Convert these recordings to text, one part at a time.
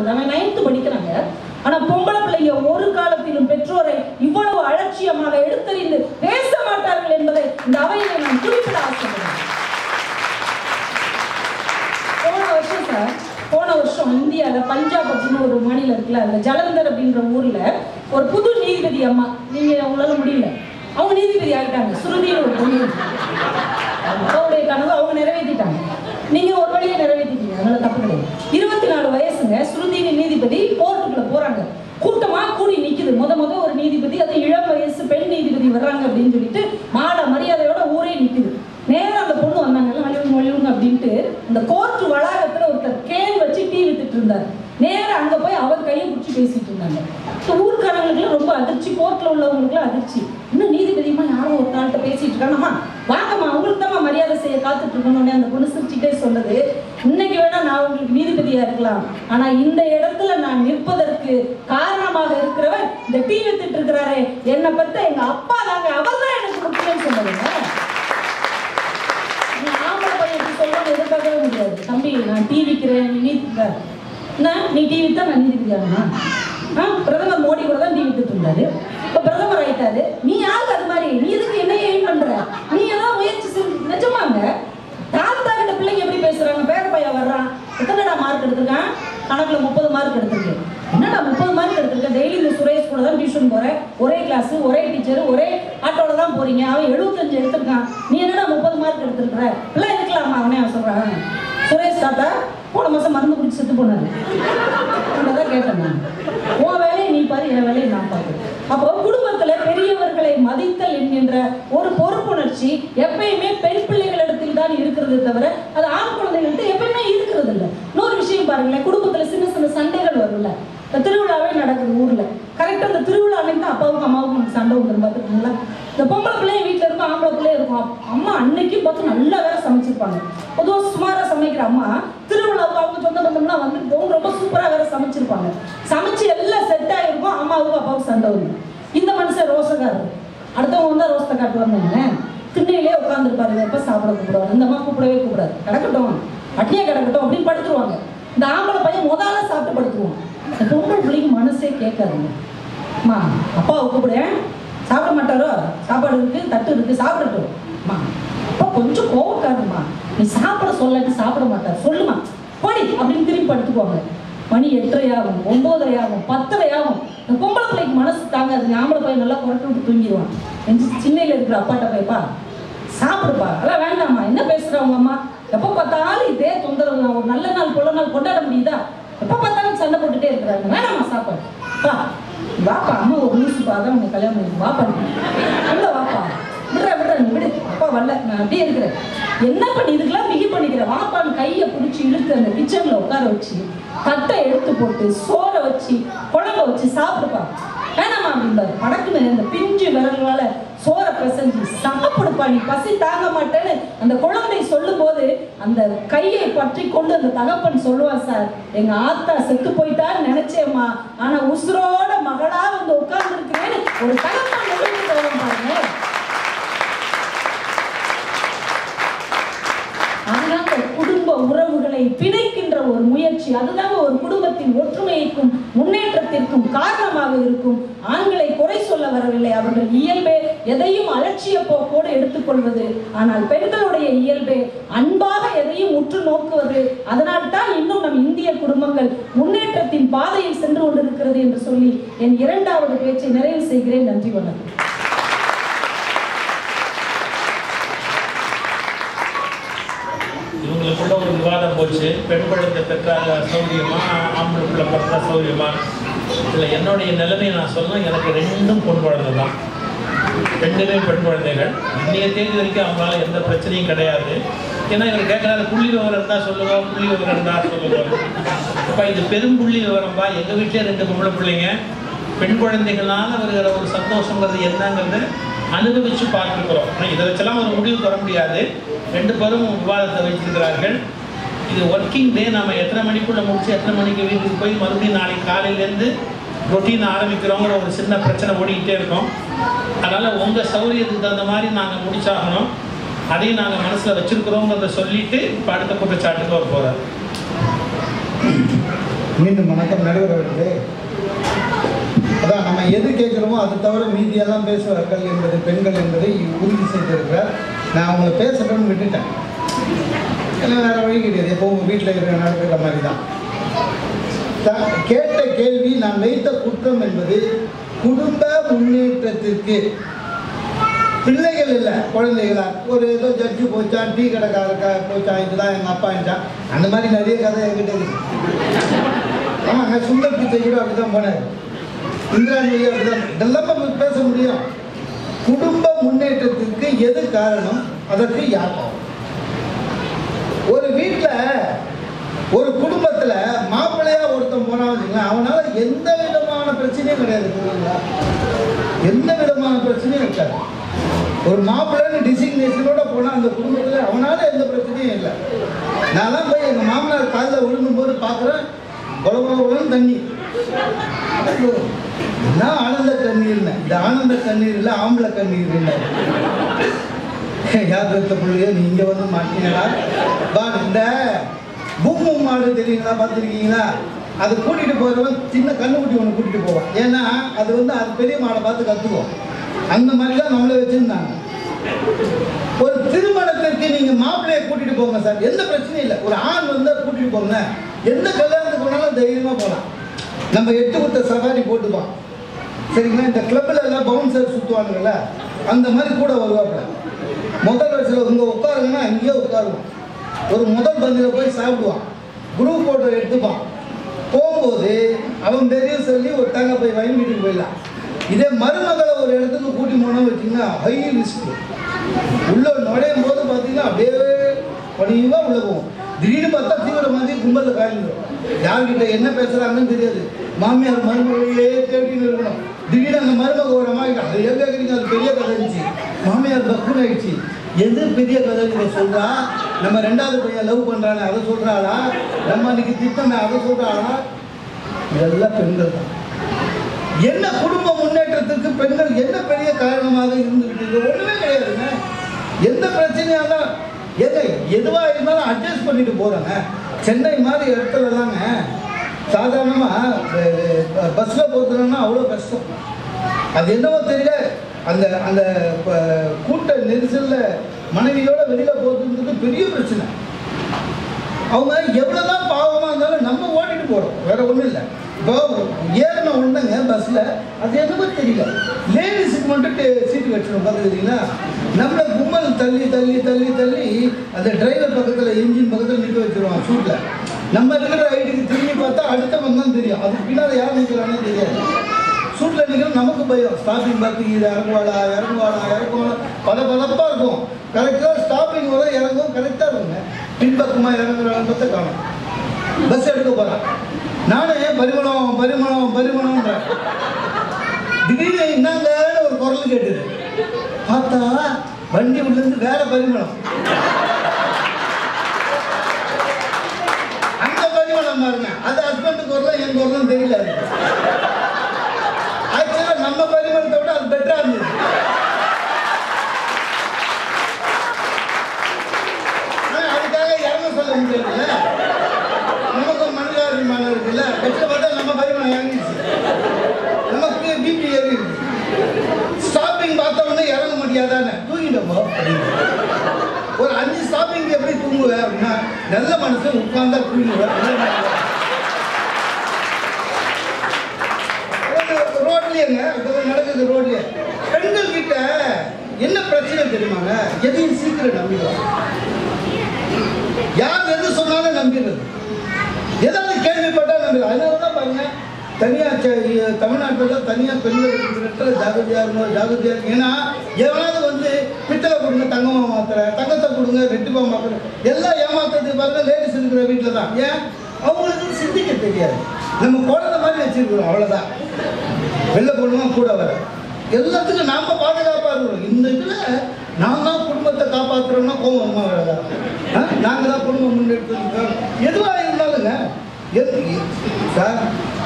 சொல்றது அவன் நைன்த்து படிக்கிறாங்க ஆனா பொம்பளை பிள்ளைங்க ஒரு காலத்திலும் பெற்றோரை இவ்வளவு அலட்சியமாக எடுத்தறிந்து பேச மாட்டார்கள் என்பதை இந்த அவையிலே நான் குறிப்பிட ஆசைப்படுறேன் போன வருஷம் சார் போன வருஷம் இந்தியால பஞ்சாப் அப்படின்னு ஒரு மாநிலம் இருக்குல்ல அந்த ஜலந்தர் அப்படின்ற ஊர்ல ஒரு புது நீதிபதி அம்மா நீங்க அவங்களால முடியல அவங்க நீதிபதி ஆயிட்டாங்க சுருதின்னு ஒரு பொண்ணு அவருடைய கனவு அவங்க நிறைவேற்றிட்டாங்க நீங்க ஒரு வழியை நிறைவேற்றிட்டீங்க அதனால தப்பு கிடையாது இருபத்தி நாலு வயசுங்க ஸ்ருதினி நீதிபதி கோர்ட்டுக்குள்ள போறாங்க கூட்டமா கூடி நிக்குது முத முத ஒரு நீதிபதி அது இளம் வயசு பெண் நீதிபதி வர்றாங்க அப்படின்னு சொல்லிட்டு மாட மரியாதையோட ஊரே நிக்குது நேரா அந்த பொண்ணு வந்தாங்க வழிவுங்க வழிவுங்க அப்படின்ட்டு அந்த கோர்ட் வளாகத்துல ஒருத்தர் கேள் வச்சு டீ வித்துட்டு இருந்தார் நேரா அங்க போய் அவர் கையை பிடிச்சி பேசிட்டு இருந்தாங்க இந்த ஊர்க்காரங்களுக்குலாம் ரொம்ப அதிர்ச்சி கோர்ட்ல உள்ளவங்களுக்குலாம் அதிர்ச்சி இன்னும் நீதிபதியமா யாரும் ஒரு நாள்கிட்ட பேசிட்டு இருக்காங்கம்மா வாங்கம்மா உங்களுக்கு தான் மரியாதை செய்ய காத்துட்டு இருக்கணும்னு அந்த பொண்ணு சிரிச்சுட்டே சொன்னது இன்னைக்கு வேணா நான் உங்களுக்கு நீதிபதியா இருக்கலாம் ஆனா இந்த இடத்துல நான் நிற்பதற்கு காரணமாக இருக்கிறவர் இந்த டீ வித்துட்டு இருக்கிறாரே என்னை பத்த எங்க அப்பா தாங்க அவர் தான் எனக்கு முக்கியம் சொன்னதுங்க நீ ஆம்பளை பையன் இப்படி சொல்லணும்னு எதிர்பார்க்கவே முடியாது தம்பி நான் டீ விற்கிறேன் நீ நீதிக்க என்ன நீ டீ வித்தா நான் நீதிபதியாகணுமா ஆ பிரதமர் மோடி கூட தான் டீ வித்துட்டு இருந்தாரு இப்போ பிரதமர் ஆயிட்டாரு நீ யாருக்கு அது மாதிரி நீ எதுக்கு என்ன எய்ம் பண்ற நீ ஏதாவது முயற்சி செஞ்சு நிஜமாங்க தாத்தா கிட்ட பிள்ளைங்க எப்படி பேசுறாங்க பேர பையன் வர்றான் எத்தனைடா மார்க் எடுத்திருக்கான் கணக்குல முப்பது மார்க் எடுத்திருக்கு என்னடா முப்பது மார்க் எடுத்திருக்க டெய்லி இந்த சுரேஷ் கூட தான் டியூஷன் போறேன் ஒரே கிளாஸ் ஒரே டீச்சர் ஒரே ஆட்டோல தான் போறீங்க அவன் எழுபத்தஞ்சு எடுத்திருக்கான் நீ என்னடா முப்பது மார்க் எடுத்திருக்கிற எல்லாம் இருக்கலாமா அவனே அவன் சொல்றான் சுரேஷ் தாத்தா போன மாசம் மருந்து குடிச்சு செத்து போனாரு தான் கேட்டேன் நான் உன் வேலையை நீ பாரு என் வேலையை நான் பாரு அப்போ குடும்பத்துல பெரியவர்களை மதித்தல் என்கின்ற ஒரு பொறுப்புணர்ச்சி எப்பயுமே பெண் பிள்ளைகளிடத்தில் தான் இருக்கிறது தவிர அது ஆண் குழந்தைகள்ட்ட எப்பயுமே இருக்கிறது இல்லை இன்னொரு விஷயம் பாருங்களேன் குடும்பத்துல சின்ன சின்ன சண்டைகள் வரும்ல இந்த திருவிழாவே நடக்குது ஊர்ல கரெக்டா இந்த திருவிழா அன்னைக்கு தான் அப்பாவுக்கும் அம்மாவுக்கும் சண்டை வந்துடும் பார்த்துருக்கீங்களா இந்த பொம்பளை பிள்ளைய வீட்டுல இருக்கும் ஆம்பளை பிள்ளைய இருக்கும் அம்மா அன்னைக்கு பார்த்து நல்லா வேற சமைச்சிருப்பாங்க பொதுவாக சுமாரா சமைக்கிற அம்மா திருவிழாவுக்கு அவங்க சொந்த பந்தம்லாம் வந்து அவங்க ரொம்ப சூப்பரா வேற சமைச்சிருப்பாங்க சமைச்சு எல்லாம் செட் ஆயிருக்கும் அம்மாவுக்கும் அப்பாவுக்கும் சண்டை வரும் இந்த மனுஷன் ரோசக்காரர் அடுத்தவங்க வந்தா ரோசத்தை காட்டுவாங்க திண்ணையிலே உட்காந்துருப்பாரு எப்ப சாப்பிட கூப்பிடுவாரு இந்த அம்மா கூப்பிடவே கூப்பிடாது கிடக்கட்டும் பட்டினியா கிடக்கட்டும் அப்படின்னு படுத்துருவாங்க இந்த ஆம்பளை பையன் முதல்ல சாப்பிட்டு படுத்துருவான் இந்த பொம்பளை பிள்ளைக்கு மனசே கேட்காதுங்க அம்மா அப்பாவை கூப்பிடுறேன் சாப்பிட மாட்டாரோ சாப்பாடு இருக்கு தட்டு இருக்கு சாப்பிடட்டும் அம்மா அப்பா கொஞ்சம் கோவக்காரம்மா நீ சாப்பிட சொல்லாட்டி சாப்பிட மாட்டார் சொல்லுமா போடி அப்படின்னு திரும்பி படுத்துக்குவாங்க மணி எட்டரை ஆகும் ஒன்பதரை ஆகும் பத்தரை ஆகும் இந்த பொம்பளை பிள்ளைக்கு மனசு தாங்காது ஆம்பளை பையன் நல்லா குரட்டு விட்டு தூங்கிடுவான் என் சின்னையில இருக்கிற அப்பாட்ட போய்ப்பா சாப்பிடுப்பா அதெல்லாம் வேண்டாம்மா என்ன பேசுற உங்க அம்மா எப்போ பார்த்தாலும் இதே தொந்தரவு தான். ஒரு நல்ல நாள் கொள்ள நாள் கொண்டாட முடியுதா எப்போ பார்த்தாலும் சண்டை போட்டுட்டே இருக்கிறாங்க வேணாம்மா சாப்பாடு பா வாப்பா அம்மா ஒரு நியூஸ் பார்த்தா உங்க கல்யாணம் பண்ணி வாப்பா நீ. உள்ள வாப்பா விடுற விடுற நீ விடு அப்பா வரல நான் அப்படியே இருக்கிறேன் என்ன பண்ணி இதுக்கெல்லாம் மிகி பண்ணிக்கிறேன் வாப்பான்னு கையை பிடிச்சி இழுத்து அந்த கிச்சன்ல உட்கார வச்சு தட்டை எடுத்து போட்டு சோறை வச்சு குழம்ப வச்சு சாப்பிடுப்பா வேணாமா அப்படின்பாரு படக்குன்னு அந்த பிஞ்சு விரல்களால சோறை பிசைஞ்சு சாப்பிடுப்பா நீ பசி தாங்க மாட்டேன்னு அந்த குழந்தை சொல்லும்போது அந்த கையை பற்றி கொண்டு அந்த தகப்பன் சொல்லுவான் சார் எங்க ஆத்தா செத்து போயிட்டான்னு நினைச்சேம்மா ஆனா உசுரோட மகளா வந்து உட்கார்ந்து ஒரு தகப்பன் நினைவு தருவான் பாருங்க அதுதான் ஒரு குடும்ப உறவுகளை பிணைக்கின்ற ஒரு முயற்சி அதுதான் ஒரு குடும்பத்தின் ஒற்றுமைக்கும் முன்னேற்றத்திற்கும் காரணமாக இருக்கும் ஆண்களை குறை சொல்ல வரவில்லை அவர்கள் இயல்பே எதையும் அலட்சிய போக்கோடு எடுத்துக்கொள்வது ஆனால் பெண்களுடைய இயல்பே அன்பாக எதையும் உற்று நோக்குவது அதனால் தான் இன்னும் நம் இந்திய குடும்பங்கள் முன்னேற்றத்தின் பாதையில் சென்று கொண்டிருக்கிறது என்று சொல்லி என் இரண்டாவது பேச்சை நிறைவு செய்கிறேன் நன்றி வணக்கம் இவங்களுக்குள்ள ஒரு விவாதம் போச்சு பெண் குழந்தை பெற்றால் சௌரியமா ஆம்பளை பிள்ளை பிறந்தா சௌரியமா இதில் என்னுடைய நிலைமையை நான் சொல்லணும் எனக்கு ரெண்டும் பொன் குழந்தை தான் ரெண்டுமே பெண் குழந்தைகள் இன்னைய தேதி வரைக்கும் அவங்களால எந்த பிரச்சனையும் கிடையாது ஏன்னா இவர் கேட்கறாரு புள்ளி விவரம் இருந்தா சொல்லுவோம் புள்ளி விவரம் இருந்தா சொல்லுவோம் அப்ப இது பெரும் புள்ளி விவரம்பா எங்க வீட்டிலே ரெண்டு பொம்பளை பிள்ளைங்க பெண் குழந்தைகளால வருகிற ஒரு சந்தோஷங்கிறது என்னங்கிறது அனுபவிச்சு பார்த்துருக்குறோம் ஆனா இதை வச்செல்லாம் ஒரு முடிவுக்கு வர முடியாது ரெண்டு பேரும் விவாதத்தை வைத்திருக்கிறார்கள் இது ஒர்க்கிங் டே நாம எத்தனை மணிக்குள்ள முடிச்சு எத்தனை மணிக்கு வீட்டுக்கு போய் மறுபடியும் நாளைக்கு காலையிலேருந்து ரொட்டீன் ஆரம்பிக்கிறோங்கிற ஒரு சின்ன பிரச்சனை ஓடிக்கிட்டே இருக்கோம் அதனால உங்க சௌரியத்துக்கு தகுந்த மாதிரி நாங்க முடிச்சாகணும் அதையும் நாங்க மனசுல வச்சிருக்கிறோங்கிறத சொல்லிட்டு இப்ப அடுத்த குற்றச்சாட்டுக்கு வர போறார் மீண்டும் வணக்கம் நடுவர் அவர்களே அதான் நம்ம எது கேட்குறோமோ அதை தவிர மீதியெல்லாம் பேசுவார்கள் என்பது பெண்கள் என்பதை உறுதி செய்திருக்கிறார் நான் அவங்கள பேசட்டும்னு விட்டுட்டேன் ஏன்னா வேற வழி கிடையாது எப்போ உங்கள் வீட்டில் இருக்கிற நடக்கிற மாதிரி தான் த- கேட்ட கேள்வி நான் வைத்த குற்றம் என்பது குடும்ப முன்னேற்றத்திற்கு பிள்ளைகள் இல்லை குழந்தைகளா ஒரு ஏதோ ஜட்ஜு போச்சான் டீ கடைக்காரக்கா போச்சான் இதுதான் எங்கள் அப்பா என்றான் அந்த மாதிரி நிறைய கதை என்கிட்ட இருக்கு ஆமாங்க சுந்தர் பிச்சை கூட அப்படிதான் போனார் இந்திராஞ்சலி அப்படிதான் இதெல்லாம் நம்ம பேச முடியும் குடும்ப முன்னேற்றத்திற்கு எது காரணம் அதற்கு யார் பாவம்? ஒரு வீட்டில் ஒரு குடும்பத்தில் மாப்பிள்ளையா ஒருத்தன் போனா வச்சுங்களேன் அவனால எந்த விதமான பிரச்சனையும் கிடையாது தெரியுங்களா? எந்த விதமான பிரச்சனையும் இருக்காது ஒரு மாப்பிள்ளைன்னு டிசிக்னேஷனோட போனால் அந்த குடும்பத்தில் அவனால எந்த பிரச்சனையும் இல்லை நான்லாம் போய் எங்கள் மாமனார் காலில் விழுந்தும் போது பார்க்குறேன் குளகுளகுளம் தண்ணி என்ன ஆனந்த கண்ணீர்னு இந்த ஆனந்த கண்ணீர் இல்லை ஆம்பளை கண்ணீர் இல்லை யார் பெத்த பிள்ளையோ நீ இங்கே வந்து மாட்டீங்களா பா இந்த பூமு மாடு தெரியுங்களா பார்த்துருக்கீங்களா அது கூட்டிகிட்டு போகிறவன் சின்ன கண்ணுக்குட்டி ஒன்று கூட்டிகிட்டு போவான் ஏன்னா அது வந்து அது பெரிய மாடை பார்த்து கற்றுக்கும் அந்த மாதிரி தான் நம்மளை வச்சுருந்தாங்க ஒரு திருமணத்திற்கு நீங்கள் மாப்பிள்ளையை கூட்டிகிட்டு போங்க சார் எந்த பிரச்சனையும் இல்லை ஒரு ஆண் வந்து கூட்டிகிட்டு போங்க எந்த கல்யாணத்துக்கு போனாலும் தைரியமாக போகலாம் நம்ம எட்டு குத்த சவாரி போட்டுப்போம் சரிங்களா இந்த கிளப்பில் எல்லாம் பவுன்சர் சுற்றுவானுங்கல்ல அந்த மாதிரி கூட வருவாப்புல முதல் வயசில் இங்கே உட்காருங்கன்னா அங்கேயே உட்காருவான் ஒரு முதல் பந்தியில் போய் சாப்பிடுவான் குரூப் ஃபோட்டோ எடுத்துப்பான் போகும்போது அவன் பெரிய சொல்லி ஒரு தேங்காய் போய் வாங்கி வீட்டுக்கு போயிடலாம் இதே மருமகளை ஒரு இடத்துக்கு கூட்டி போனோம்னு வச்சிங்கன்னா ஹை ரிஸ்க் உள்ள நுழையும் போது பார்த்தீங்கன்னா அப்படியே பணிவாக உள்ள போகும் திடீர்னு பார்த்தா தீவிர மாதிரி கும்பலில் காய்ந்துடும் யார்கிட்ட என்ன பேசுகிறாங்கன்னு தெரியாது மாமியார் மருமகளையே கேட்டுன்னு இருக்கணும் திடீர்னு அந்த மருமக ஒரு அம்மா கிட்ட அது ஏன் கேட்குறீங்க அது பெரிய கதை இருந்துச்சு மாமியார் பக்குன்னு ஆயிடுச்சு எது பெரிய கதை இதை சொல்றா நம்ம ரெண்டாவது பையன் லவ் பண்றானே அதை சொல்றாளா நம்ம அன்னைக்கு திட்டமே அதை சொல்றாளா இதெல்லாம் பெண்கள் தான் என்ன குடும்ப முன்னேற்றத்திற்கு பெண்கள் என்ன பெரிய காரணமாக இருந்துகிட்டு ஒண்ணுமே கிடையாதுங்க எந்த பிரச்சனையா தான் ஏங்க எதுவா இருந்தாலும் அட்ஜஸ்ட் பண்ணிட்டு போறாங்க சென்னை மாதிரி இடத்துலலாங்க சாதாரணமா பஸ்ல போகிறதுனா அவ்வளோ கஷ்டம் அது என்னவோ தெரியல அந்த அந்த ப- கூட்ட நெரிசல்ல மனைவியோட வெளியில போகிறதுன்றது பெரிய பிரச்சனை அவங்க எவ்வளவுதான் பாவமா இருந்தாலும் நம்ம ஓட்டிட்டு போறோம் வேற ஒண்ணும் இல்லை இப்போ ஏறின உடனேங்க பஸ்ல அது என்னமோ தெரியல லேடிஸுக்கு மட்டும் டே- சீட்டு வச்சிடும் பார்த்துக்கிறீங்களா நம்மள கும்பல் தள்ளி தள்ளி தள்ளி தள்ளி அந்த டிரைவர் பக்கத்துல என்ஜின் பக்கத்துல நிற்க வச்சிருவான் சூட்ல நம்ம இருக்கிற ஐடிக்கு திரும்பி பார்த்தா அடுத்தவன் தான் தெரியும் அதுக்கு பின்னால யார் நிற்கிறானே தெரியாது சூட்ல நிற்கிறோம் நமக்கு பயம் ஸ்டாப்பிங் பார்த்து இது இறங்குவாளா இறங்குவாளா இறங்குவாளா பல பலப்பா இருக்கும் கரெக்டாக ஸ்டாப்பிங் வர இறங்கும் கரெக்டாக இருக்குங்க பின்பக்கமாக இறங்குறாங்க பார்த்து காணும் பஸ் எடுக்க போகிறான் நானே பரிமளம் பரிமளம் பரிமளம்ன்றேன் திடீர்னு என்னங்கன்னு ஒரு குரல் கேட்டுது பார்த்தா வண்டி உள்ளேருந்து வேற பரிமளம் அந்த பரிமளம் பாருங்க அது ஹஸ்பண்ட் குரலும் என் குரலும் தெரியல அதுக்கு. ஆக்சுவலாக நம்ம பரிமாணத்தை விட அது பெட்டரா இருந்தது ஆனா, அதுக்காக இறங்க சொல்ல முடியாதுல்ல நமக்கு மனிதாபிமானம் இருக்குல்ல பெற்ற பார்த்தா நம்ம பரிமாணம் இறங்கிடுச்சு நமக்கு பிபி ஏறி இருக்கு ஸ்டாப்பிங் பார்த்த உடனே இறங்க முடியாதானே தூங்கிட்டோமோ அப்படின்னு ஒரு அஞ்சு ஸ்டாப்பிங் எப்படி தூங்குவேன் அப்படின்னா நல்ல மனுஷன் உட்கார்ந்தா தூங்குவேன் நல்ல மனுஷன். ஒரு ரோட்லயேங்க இதெல்லாம் நடக்குது ரோட்லயே பெண்கள் கிட்ட என்ன பிரச்சனை தெரியுமாங்க எதையும் சீக்கிரம் நம்பிடுவாங்க யார் எது சொன்னாலும் நம்பிடுறது ஏதாவது கேள்விப்பட்டா நம்பிடுறது அதனால தான் பாருங்க தனியா ச- தமிழ்நாட்டில் தனியா பெண்கள் இருக்கிற ஜாகிரதையா இருக்கணும் ஜாகிரதையா இருக்கணும் ஏன்னா எவனாவது வந்து பித்தளை கொடுங்க தங்கமா மாத்துற தங்கத்தை கொடுங்க ரெட்டிப்பா மாத்துற எல்லாம் ஏமாத்துறது பாருங்க லேடிஸ் இருக்கிற வீட்டில் தான் ஏன் அவங்களுக்கு சிந்திக்க தெரியாது நம்ம குழந்தை மாதிரி வச்சிருக்கிறோம் அவ்வளோதான் வெளில போடுமா கூட வர எல்லாத்துக்கும் நாம பாதுகாப்பா இருக்கணும் இந்த இதுல நான் தான் குடும்பத்தை காப்பாத்துறோம்னா கோவம் அம்மா வராதா ஆ? நாங்க தான் குடும்பம் முன்னெடுத்து எதுவா இருந்தாலுங்க எது சார்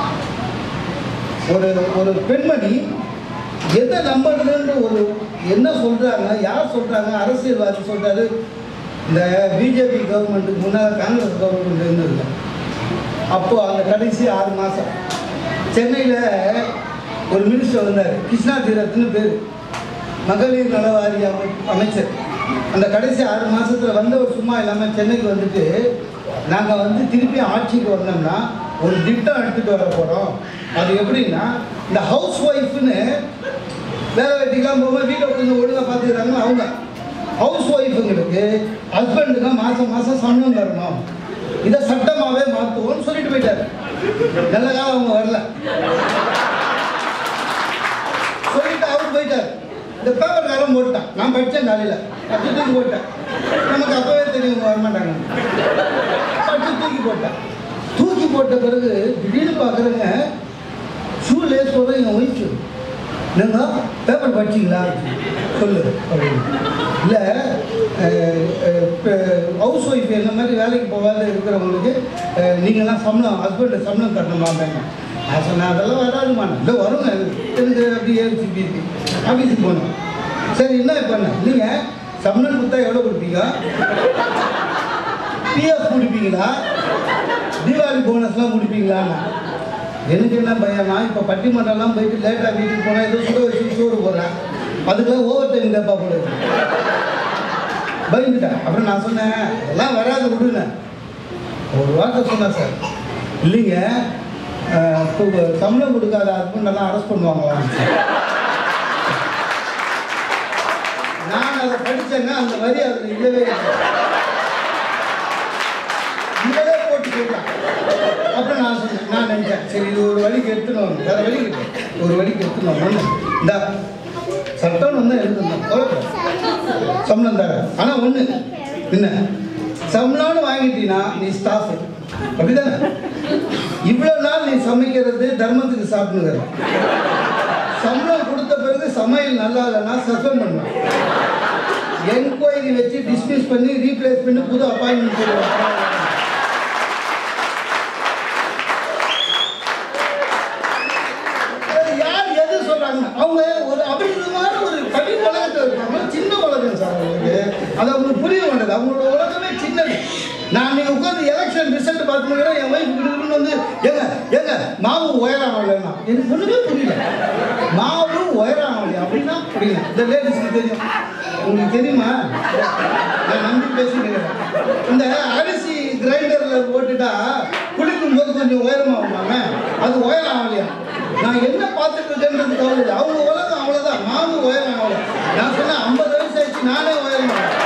ஒரு ஒரு பெண்மணி எதை நம்புறதுன்ற ஒரு என்ன சொல்றாங்க யார் சொல்றாங்க அரசியல்வாதி சொல்றாரு இந்த பிஜேபி கவர்மெண்ட்டுக்கு முன்னால் காங்கிரஸ் கவர்மெண்ட் இருந்தது அப்போ அந்த கடைசி ஆறு மாதம் சென்னையில் ஒரு மினிஸ்டர் வந்தார் கிருஷ்ணா தீரத்னு பேர் மகளிர் நல வாரிய அமை அமைச்சர் அந்த கடைசி ஆறு மாசத்துல வந்தவர் சும்மா இல்லாமல் சென்னைக்கு வந்துட்டு நாங்கள் வந்து திருப்பி ஆட்சிக்கு வந்தோம்னா ஒரு திட்டம் எடுத்துகிட்டு வர போகிறோம் அது எப்படின்னா இந்த ஹவுஸ் ஒய்ஃப்னு வேலை வெட்டிக்கலாம் போகும்போது வீட்டை கொஞ்சம் ஒழுங்காக பார்த்துக்கிறாங்க அவங்க ஹவுஸ் ஒய்ஃபுங்களுக்கு ஹஸ்பண்டுக்கு மாதம் மாதம் சம்பளம் தரணும் இதை சட்டமாகவே மாற்றுவோம்னு சொல்லிட்டு போயிட்டாரு நல்ல காலம் அவங்க வரல சொல்லிட்டு அவர் போயிட்டார் இந்த பேப்பர் காலம் போட்டான் நான் படித்தேன் காலையில் படிச்சு தூக்கி போட்டேன் நமக்கு அப்பவே தெரியும் இவங்க வரமாட்டாங்க படிச்சு தூக்கி போட்டேன் தூக்கி போட்ட பிறகு திடீர்னு பார்க்குறேங்க ஷூ லேஸ் போடுற என் ஒய்ஃபு என்னங்க பேப்பர் படிச்சிங்களா சொல்லு அப்படின்னு இல்லை ஹவுஸ் ஒய்ஃப் இந்த மாதிரி வேலைக்கு போகாத இருக்கிறவங்களுக்கு அஹ், நீங்களாம் சம்பளம் ஹஸ்பண்ட் சம்பளம் தரணுமா அப்படின்னு நான் சொன்னேன் அதெல்லாம் வராதுமா இல்லை வருங்க எனக்கு அப்படி ஏறிச்சு பிபி ஆஃபீஸுக்கு போனோம் சரி என்ன பண்ண நீங்கள் சம்பளம் கொடுத்தா எவ்வளோ கொடுப்பீங்க பிஎஃப் கொடுப்பீங்களா தீபாவளி போனஸ்லாம் கொடுப்பீங்களான்னு எனக்கு என்ன பையன் நான் இப்போ பட்டிமன்றம்லாம் போயிட்டு லேட்டாக வீட்டுக்கு போனால் ஏதோ சுட வச்சு சோறு போடுறேன் அதுக்கெல்லாம் ஓவர் டைம் கேட்பா போல இருக்கு. பயந்துட்டேன் அப்புறம் நான் சொன்னேன் எல்லாம் வராது விடுங்க ஒரு வார்த்தை சொன்னேன் சார் இல்லைங்க அஹ், இப்போ சம்பளம் கொடுக்காத ஹஸ்பண்ட் எல்லாம் அரெஸ்ட் பண்ணுவாங்களா நான் அதை படிச்சேங்க அந்த வரி அதில் இல்லவே இல்லை இவளே போட்டு போயிட்டான் அப்புறம் நான் சொன்னேன் நான் நினைச்சேன் சரி இது ஒரு வழிக்கு எடுத்துனோம் வேற வழி இல்லை ஒரு வழிக்கு எடுத்துனோம் ஒன்று இந்த சட்டம் வந்து எழுதுனோம் கவலைப்படாத. சம்பளம் தர ஆனால் ஒன்று என்ன சம்பளம்னு வாங்கிட்டீங்கன்னா நீ ஸ்டாஃப் அப்படிதானே இவ்வளோ நாள் நீ சமைக்கிறது தர்மத்துக்கு சாப்பிடுங்கிற சம்பளம் கொடுத்த பிறகு சமையல் நல்லா இல்லைன்னா சஸ்பெண்ட் பண்ணுவேன் என்கொயரி வச்சு டிஸ்மிஸ் பண்ணி ரீப்ளேஸ் பண்ணி புது அப்பாயின்மெண்ட் சொல்லுவாங்க அது யார் எது சொல்றாங்க அவங்க ஒரு அபரிதமான ஒரு தனி உலகத்தில் இருக்காங்க சின்ன உலகம் சார் அவங்களுக்கு அது அவங்களுக்கு புரிய மாட்டேது அவங்களோட உலகமே சின்னது நான் நீங்க உட்காந்து எலெக்ஷன் ரிசல்ட் பார்த்துட்டு என் ஒய்ஃப் கிட்ட வந்து ஏங்க ஏங்க மாவு உயரம் ஆகலைன்னா எனக்கு ஒண்ணுமே புரியல மாவு உயரம் ஆகலை அப்படின்னா புரியல இந்த லேடிஸ்க்கு தெரியும் உங்களுக்கு தெரியுமா நான் நம்பி பேசிக்கிறேன் இந்த அரிசி கிரைண்டர்ல போட்டுட்டா குளிக்கும் போது கொஞ்சம் உயரமாகுமாங்க அது உயரம் ஆகலையா நான் என்ன பார்த்துட்டு இருக்கேன்றது கவலை இல்லை. அவங்க உலகம் அவ்வளோதான் மாவு உயரம் ஆகல நான் சொன்னேன் ஐம்பது வயசு ஆயிடுச்சு நானே உயரம் ஆகல